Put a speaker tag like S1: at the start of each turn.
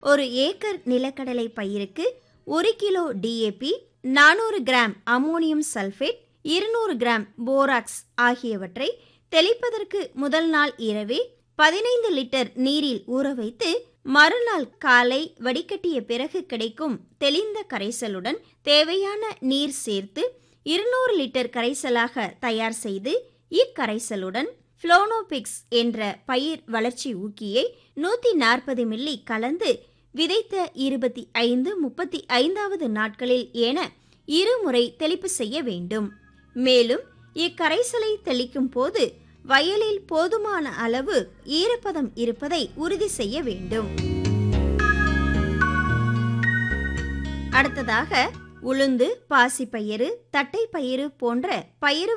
S1: ஒரு ஏக்கர் நிலக்கடலை பயிருக்கு ஒரு கிலோ டிஏபி நானூறு கிராம் அமோனியம் சல்பேட் இருநூறு கிராம் போராக்ஸ் ஆகியவற்றை தெளிப்பதற்கு முதல் நாள் இரவே பதினைந்து லிட்டர் நீரில் ஊற வைத்து மறுநாள் காலை வடிகட்டிய பிறகு கிடைக்கும் தெளிந்த கரைசலுடன் தேவையான நீர் சேர்த்து இருநூறு லிட்டர் கரைசலாக தயார் செய்து இக்கரைசலுடன் ஃப்ளோனோபிக்ஸ் என்ற பயிர் வளர்ச்சி ஊக்கியை நூற்றி நாற்பது மில்லி கலந்து விதைத்த இருபத்தி ஐந்து முப்பத்தி ஐந்தாவது நாட்களில் என இருமுறை தெளிப்பு செய்ய வேண்டும் மேலும் இக்கரைசலை தெளிக்கும் போது வயலில் போதுமான அளவு ஈரப்பதம் இருப்பதை உறுதி செய்ய வேண்டும் அடுத்ததாக உளுந்து பாசிப்பயிறு தட்டைப்பயிறு போன்ற பயிறு